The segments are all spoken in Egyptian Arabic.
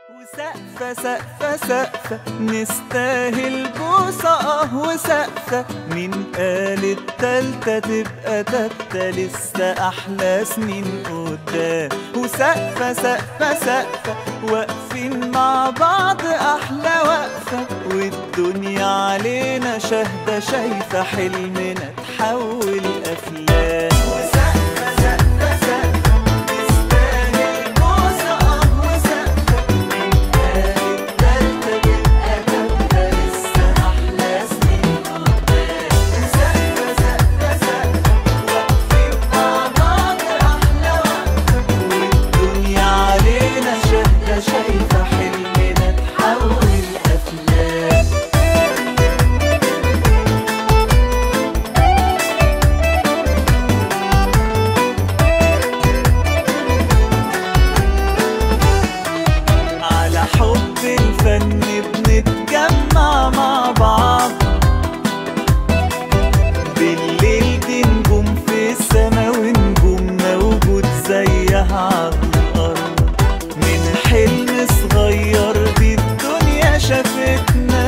وسقفة سقفة سقفة نستاهل بوسة اه وسقفة مين قال التالتة تبقى تالتة لسه أحلى سنين قدام وسقفة سقفة سقفة واقفين مع بعض أحلى وقفة والدنيا علينا شاهدة شايفة حلمنا تحول أفلام وسقفة سقفة سقفة نستاهل بوسة اه وسقفة شايفة حلمنا تحول أفلام على حب الفن بنتجمع مع بعض بالليل دي نجوم في السما ونجوم موجود زيها على الأرض من حلم صغير دي الدنيا شافتنا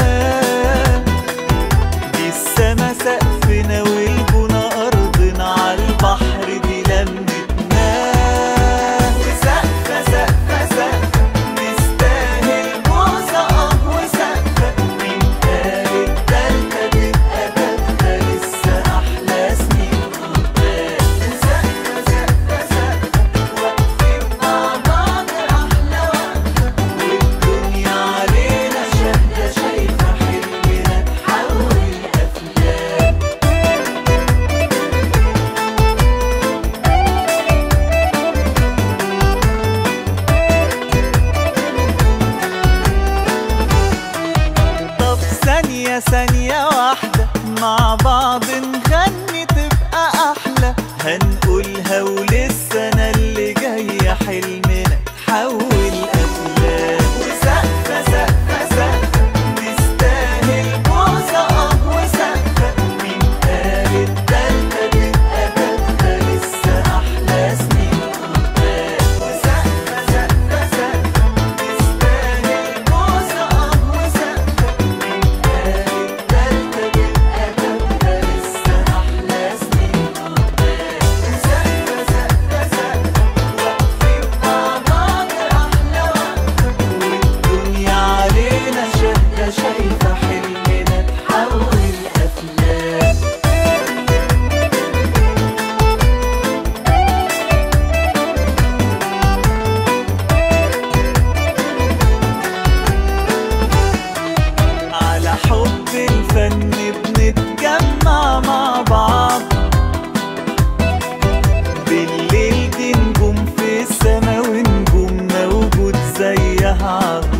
دي السما سقفنا والبنا أرضنا على البحر دي لمتنا وسقفة سقفة سقفة نستاهل بوسة اه وسقفة مين قال التالتة تبقى تالتة لسه أحلى سنين قدام وسقفة سقفة سقفة واقفين مع بعض أحلى وقفة والدنيا علينا شاهدة شايفة حلمنا تحول أفلام طب ثانية ثانية واحدة مع بعض نغني تبقى أحلى هنقولها وللسنة اللي جاية حلمنا تحول أفلام وسقفة سقفة سقفة نستاهل بوسة اه وسقفة مين قال التالتة تبقى تالتة لسه أحلى سنين قدام وسقفة سقفة سقفة نستاهل بوسة اه وسقفة مين قال التالتة تبقى تالتة لسه أحلى سنين قدام وسقفة سقفة سقفة واقفين مع بعض أحلى وقفة والدنيا علينا شاهدة شايفة حلمنا تحول أفلام على حب الفن بنتجمع مع بعض بالليل دي نجوم في السما ونجوم موجود زيها على